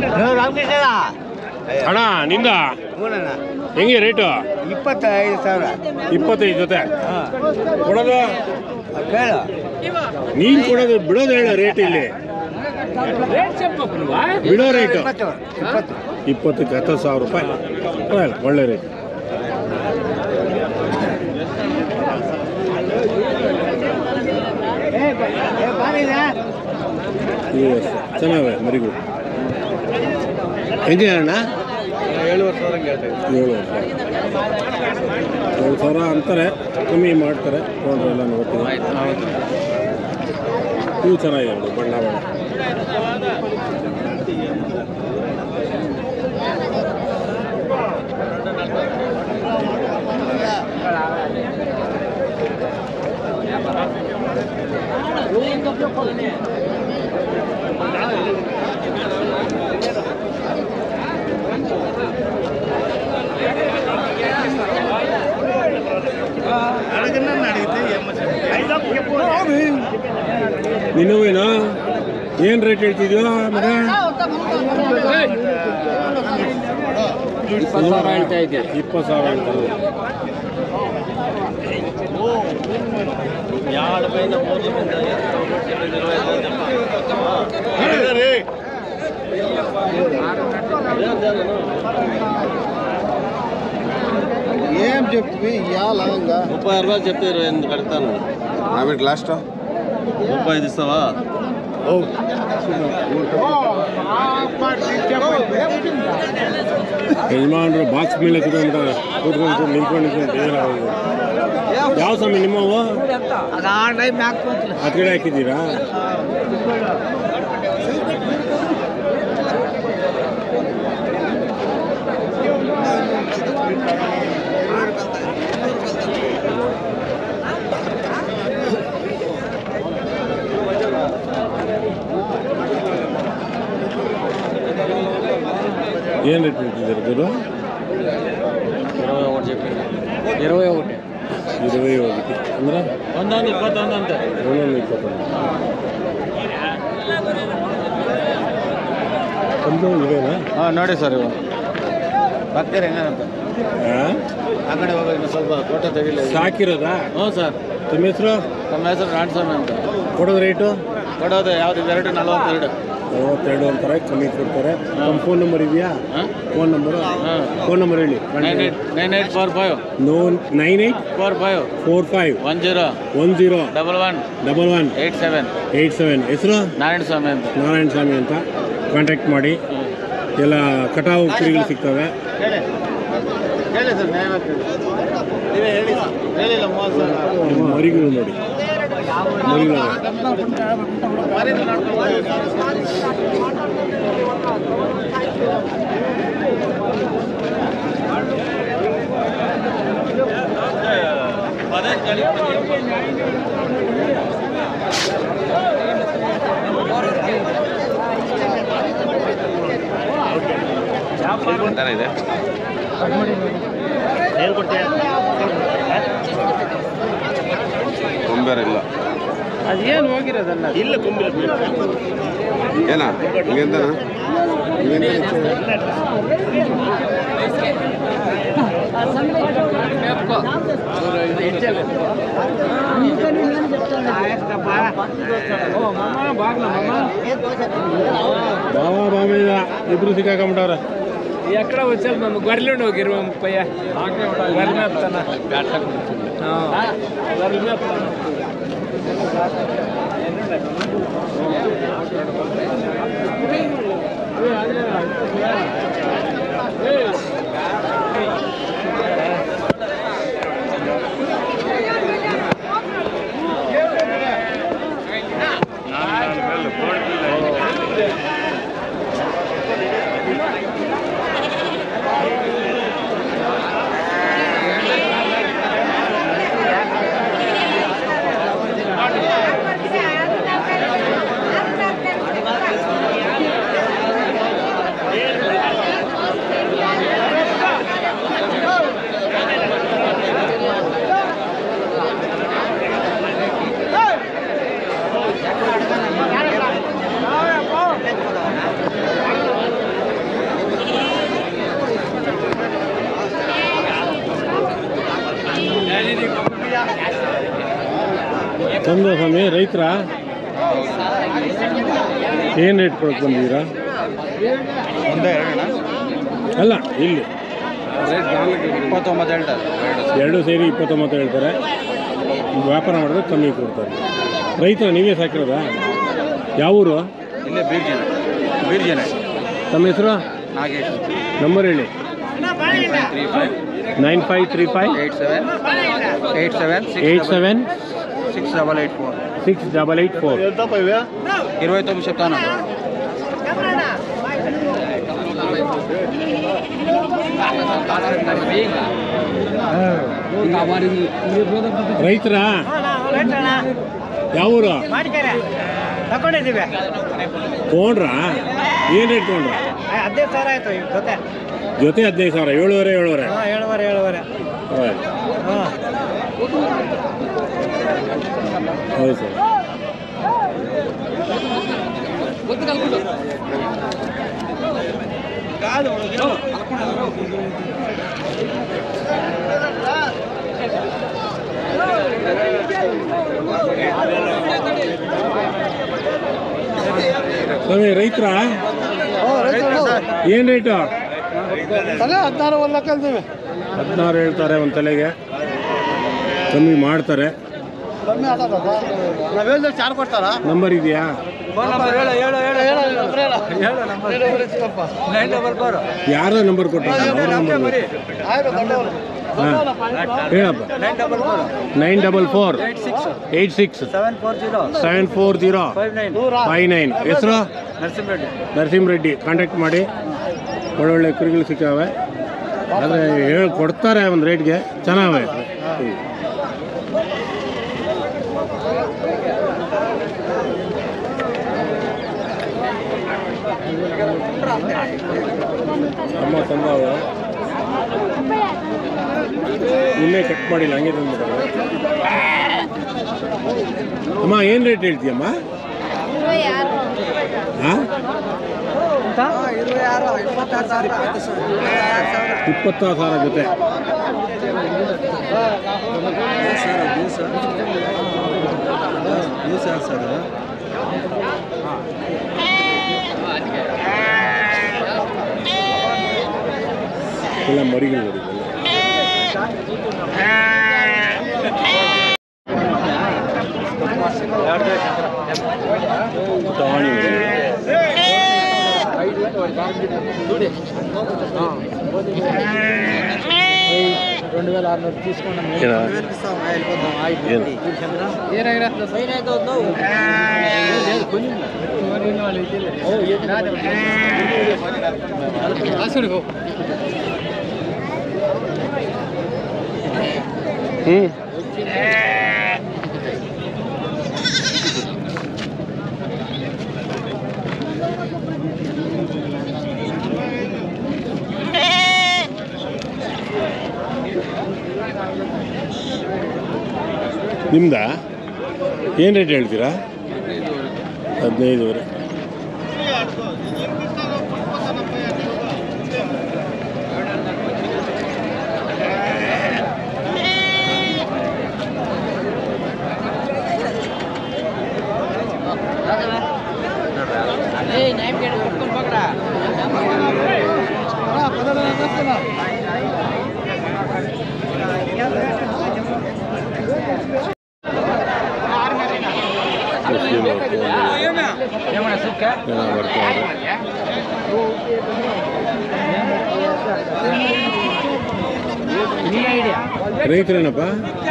ರಾಮಕೃಷ್ಣ ಅಣ್ಣ ನಿಂದ ಹೂನಣ್ಣ ಹೆಂಗೆ ರೇಟು ಇಪ್ಪತ್ತೈದು ಸಾವಿರ ಇಪ್ಪತ್ತೈದು ಜೊತೆ ಹಾಂ ಕೊಡೋದು ಕೇಳು ನೀನ್ ಕೊಡೋದು ಬಿಡೋದು ಹೇಳ ರೇಟ್ ಇಲ್ಲಿ ಬಿಡೋ ರೇಟು ಇಪ್ಪತ್ತು ಇಪ್ಪತ್ತು ಇಪ್ಪತ್ತಕ್ಕೆ ಹತ್ತು ಸಾವಿರ ರೂಪಾಯಿ ಪರವಾಗಿಲ್ಲ ಒಳ್ಳೆ ರೇಟ್ ಚೆನ್ನಾವೆ ಮರಿಗಳು ಹೆಂಗೆ ಅಣ್ಣ ಏಳುವರೆ ಸಾವಿರ ಹೇಳ್ತೇವೆ ಏಳು ವರ್ಷ ಏಳು ಸಾವಿರ ಅಂತಾರೆ ಕಮ್ಮಿ ಮಾಡ್ತಾರೆ ತೊಗೊಂಡ್ರೆ ಎಲ್ಲ ನೋಡ್ತೀವಿ ಇವು ಚೆನ್ನಾಗಿದೆ ನೋಡಿ ಬಣ್ಣ ಬಣ್ಣ ನಿನ್ನವೇನಾ ಏನು ರೇಟ್ ಹೇಳ್ತಿದ್ಯೋ ಮಗ ಇಪ್ಪತ್ತು ಸಾವಿರ ಹೇಳ್ತಾ ಇದ್ದೆ ಇಪ್ಪತ್ತು ಸಾವಿರ ಹೇಳ್ತಾರೆ ఏం చెప్తుంది ఇవ్వాలంగా ముప్పై రూపాయలు చెప్తే ఇరవై ఎనిమిది కడతాను ఆమె లాస్ట్ ముప్పై ఐదు ఇస్తావా ಯಜಮಾನ್ರು ಬಾಕ್ಸ್ ಮೇಲೆ ಕೂತ್ಕೊಂಡ್ಬಿಟ್ಟಾರೆ ಕೂತ್ಕೊಂಡು ನಿಂತ್ಕೊಂಡು ನಿಂತ್ಕೊಂಡು ಬೇಜಾರಾಗೋದು ಯಾವ ಸಮಯ ನಿಮ್ಮವು ಅದು ಆ ಟೈಮ್ ಹಾಕ್ಕೊಂತಿಲ್ಲ ಆ ಕಡೆ ಹಾಕಿದ್ದೀರಾ ಏನು ರೇಟ್ ಹೇಳ್ತಿದ್ದೀರಾ ಗುರು ఇరవై ఒకటి చెప్పి ఇరవై ఒకటి ಇರುವೆ ಹೋಗಿತ್ತು ಅಂದ್ರೆ ಒಂದೊಂದು ಇಪ್ಪತ್ತೊಂದು ಅಂತೆ ಒಂದೊಂದು ಇಪ್ಪತ್ತೊಂದು ಒಂದು ಇವೇನಾ ಹಾಂ ನೋಡಿ ಸರ್ ಇವು ಬರ್ತೀರಿ ಹೆಂಗಂತ ಹಾಂ ಆ ಕಡೆ ಹೋಗಿ ಇನ್ನು ಸ್ವಲ್ಪ ಫೋಟೋ ತೆಗಿಲಿ ಸಾಕಿರೋದಾ ಹ್ಞೂ ಸರ್ ನಿಮ್ಮ ಹೆಸರು ನಮ್ಮ ಹೆಸರು ನಾಡಸ್ವಾಮಿ ಅಂತ ಕೊಡೋದು ರೇಟು ಕೊಡೋದು ಯಾವ್ದು ಎರಡು ನಲವತ್ತೆರಡು ಮೂವತ್ತೆರಡು ಅಂತಾರೆ ಕಮ್ಮಿ ಕೊಡ್ತಾರೆ ನಮ್ಮ ಫೋನ್ ನಂಬರ್ ಇದೆಯಾ ಹಾಂ ಫೋನ್ ನಂಬರು ಹಾಂ ಫೋನ್ ನಂಬರ್ ಹೇಳಿ nine eight nine eight four five no nine eight four five four five one zero one zero double one double one eight seven eight seven ಹೆಸರು ನಾರಾಯಣ ಸ್ವಾಮಿ ಅಂತ ನಾರಾಯಣ ಸ್ವಾಮಿ ಅಂತ contact ಮಾಡಿ ಎಲ್ಲ ಕಟಾವು ಕುರಿಗಳು ಸಿಗ್ತವೆ ಹೇಳಿ ಹೇಳಿ ಸರ್ ನ್ಯಾಯವಾಗಿ ನೀವೇ ಹೇಳಿ ಸರ್ ಹೇಳಿಲ್ಲ ಮೂವತ್ತು ಸಾವಿರ ಮರಿಗಳು ನೋಡಿ ಮರಿಗಳು ಇದೆ ಕೊಂಬೇರ ಇಲ್ಲ ಅದೇನು ಹೋಗಿರೋದಲ್ಲ ಇಲ್ಲ ಕೊಂಬಿಲ್ಲ ಏನ ಹಿಂಗೆಂತನ బావా బామయ్య ఇద్దరు సిక్కాకమ్మంటారా ఎక్కడ వచ్చారు నన్ను గొర్రెలు ಹೋಗಿರುವ ಮುಪ್ಪಯ್ಯ గొర్రె మేపుతాన గొర్రె మేపుతాను Thank you. ಚಂದ್ರ ಸ್ವಾಮಿ ರೈತರ ಏನು ರೇಟ್ ಕೊಡಕ್ಕೆ ಬಂದಿದ್ದೀರಾ ಒಂದೇ ಎರಡಣ್ಣ ಅಲ್ಲ ಇಲ್ಲಿ ಇಪ್ಪತ್ತೊಂಬತ್ತು ಹೇಳ್ತಾರೆ ಎರಡು ಸೇರಿ ಇಪ್ಪತ್ತೊಂಬತ್ತು ಹೇಳ್ತಾರೆ ವ್ಯಾಪಾರ ಮಾಡಿದ್ರೆ ಕಮ್ಮಿ ಕೊಡ್ತಾರೆ ರೈತರ ನೀವೇ ಸಾಕಿರೋದಾ ಯಾವ ಊರು ಇಲ್ಲೇ ಬೀರ್ ಜನ ಬೀರ್ ಜನ ತಮ್ಮ ಹೆಸರು ನಾಗೇಶ್ ನಂಬರ್ ಹೇಳಿ three five nine five three five eight seven eight seven eight seven six double eight four six double eight four ఇరవై తొమ్మిది చెప్తాను ರೈತರ ಯಾವ ಊರು ತಗೊಂಡಿದ್ದೀವಿ ತೊಗೊಂಡ್ರಾ ಏನು ರೇಟ್ ತೊಗೊಂಡ್ರ ಹದಿನೈದು ಸಾವಿರ ಆಯ್ತು ಈ ಜೊತೆ ಜೊತೆ ಹದಿನೈದು ಸಾವಿರ ಏಳುವರೆ ಏಳುವರೆ ಹಾಂ ಏಳುವರೆ ಏಳುವರೆ ಹೌದು ಹಾಂ ಹೌದು ಸರ್ ಸ್ವಾಮಿ ರೈತರ ಏನು ರೇಟು ತಲೆ ಹದಿನಾರು ಒಂದು ಲಕ್ಷ ಕಲ್ತೀವಿ ಹದಿನಾರು ಹೇಳ್ತಾರೆ ಒಂದು ತಲೆಗೆ ಕಮ್ಮಿ ಮಾಡ್ತಾರೆ ಕಮ್ಮಿ ಆಗದ ನಾವು ಹೇಳಿದ್ರೆ ಚಾರ್ ಕೊಡ್ತಾರ ನಂಬರ್ ಇದೆಯಾ ಫೋನ್ ನಂಬರ್ ಹೇಳು ಹೇಳು ಹೇಳು ಹೇಳು ನಂಬರ್ ಹೇಳು ಹೇಳು ನಂಬರ್ ನೈನ್ ಡಬಲ್ ಫೋರ್ ಯಾರ ನಂಬರ್ ಕೊಟ್ಟರು ಅವ್ರ ನಂಬರ್ ಆಯ್ತು ದೊಡ್ಡವರು ಹಾಂ ಹೇಳಪ್ಪ nine double four nine double four eight six eight six seven four zero seven four zero five nine five nine ಹೆಸರು ನರಸಿಂಹರೆಡ್ಡಿ ನರಸಿಂಹರೆಡ್ಡಿ ಕಾಂಟ್ಯಾಕ್ಟ್ ಮಾಡಿ ಒಳ್ಳೊಳ್ಳೆ ಕುರಿಗಳು ಸಿಕ್ಕಾವೆ ಆದರೆ ಹೇಳಿ ಕೊಡ್ತಾರೆ ಒಂದು ರೇಟ್ಗೆ ಚೆನ್ನಾವೆ ಹ್ಮ್. ಅಮ್ಮ ತಂದವ ಇನ್ನೇ ಕಟ್ ಮಾಡಿಲ್ಲ ಹಂಗೆ ತಂದ್ಬಿಟ್ಟವ ಅಮ್ಮ ಏನು ರೇಟ್ ಹೇಳ್ತೀಯಮ್ಮ ಹಾಂ ಇರುವೆ ಯಾರು ಇಪ್ಪತ್ತಾರು ಸಾವಿರ ಇಪ್ಪತ್ತು ಸಾವಿರ ಇಪ್ಪತ್ತಾರು ಸಾವಿರ ಜೊತೆ ಎಲ್ಲ ಮರಿಗಳು ನೋಡಿ ಇವೆಲ್ಲ. ಟಾಣಿ ಮರಿ. రెండు వేల ఆరునూరు తీసుకున్నాం ಏನ? ಏನು? ಹ್ಞೂ ನಿಮ್ದಾ ಏನು ರೇಟ್ ಹೇಳ್ತೀರಾ ಹದಿನೈದುವರೆ ಮುಸ್ಲಿಂ ಜನ ಬರ್ತಾರೆ ರೈತರೇನಪ್ಪ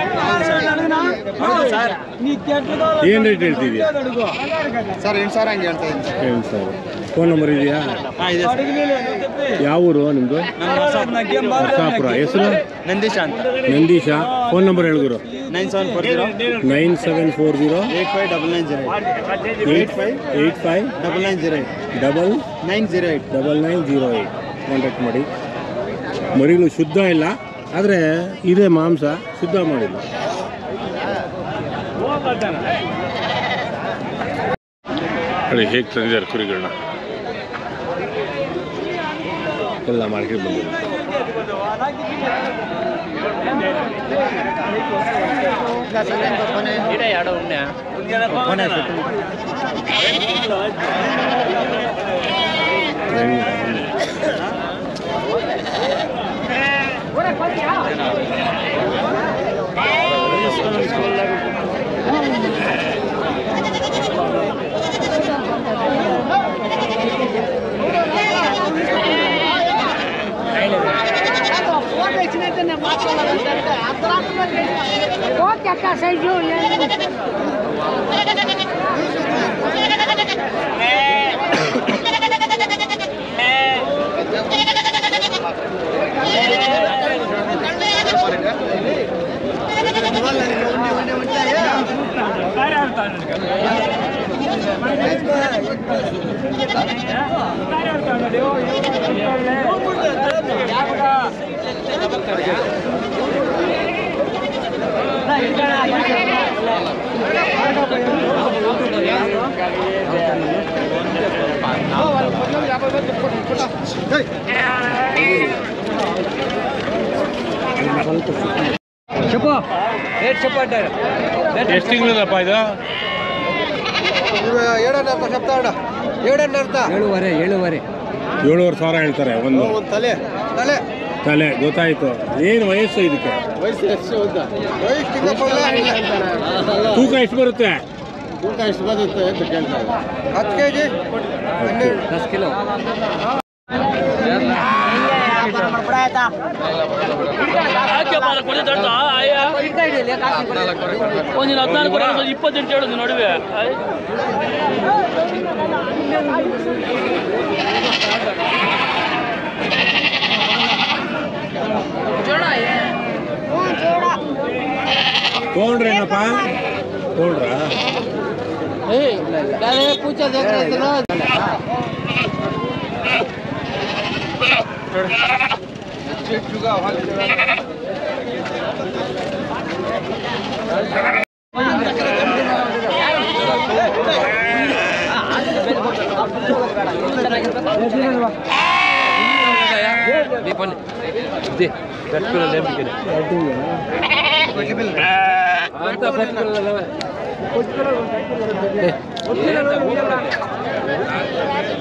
ಏನು ರೇಟ್ ಹೇಳ್ತಿದ್ಯಾ ಸರ್ ಎಂಟು ಸಾವಿರ ಹಂಗೆ ಹೇಳ್ತಾ ಇದ್ದೀನಿ ಏನು ಸರ್ ಫೋನ್ ನಂಬರ್ ಇದೆಯಾ ಹಾಂ ಇದೆ ಸರ್ ಯಾವ ಊರು ನಿಮ್ಮದು ನರಸಾಪುರ ಹೆಸರು ನಂದೀಶ ಅಂತ ನಂದೀಶ ಫೋನ್ ನಂಬರ್ ಹೇಳಿದ್ರು nine seven four zero nine seven four zero eight five double nine zero eight five eight five double nine zero eight double nine zero eight double nine zero eight contact ಮಾಡಿ ಮರಿಗಳು ಶುದ್ಧ ಇಲ್ಲ ಆದರೆ ಇದೆ ಮಾಂಸ ಶುದ್ಧ ಮಾಡಿಲ್ಲ ನೋಡಿ ಹೇಗೆ ತಂದಿದ್ದಾರೆ ಕುರಿಗಳನ್ನ ಎಲ್ಲ ಮಾರ್ಕೆಟ್ ಬಂದಿದೆ ఓకే అక్క సైజు చెప్పు రేట్ చెప్పు అంటారు ಎಷ್ಟು ತಿಂಗಳದಪ್ಪ ಇದು ఏడన్నర చెప్తాడా ఏడన్నర ఏಳುವರೆ ಏಳುವರೆ ಏಳುವರೆ ಸಾವಿರ ಹೇಳ್ತಾರೆ ಒಂದು ಒಂದು ತಲೆ ತಲೆ ತಲೆ ಗೊತ್ತಾಯ್ತು ಏನು ವಯಸ್ಸು ಇದಕ್ಕೆ ವಯಸ್ಸು ಎಷ್ಟು ಉದ್ದ ತೂಕ ಎಷ್ಟು ಬರುತ್ತೆ ತೂಕ ಎಷ್ಟು ಬರುತ್ತೆ ಅಂತ ಕೇಳ್ತಾರೆ ಹತ್ತು ಕೆ ಜಿ ದಸ್ ಕಿಲೋ ಒಂದು ಹದಿನಾಲ್ಕು ಕೊಡ ಇಪ್ಪತ್ತೆಂಟು ಹೇಳೋದು ನಡುವೆ ತೊಗೊಂಡ್ರೇನಪ್ಪ ತೊಗೊಂಡ್ರಾ ಅಂತ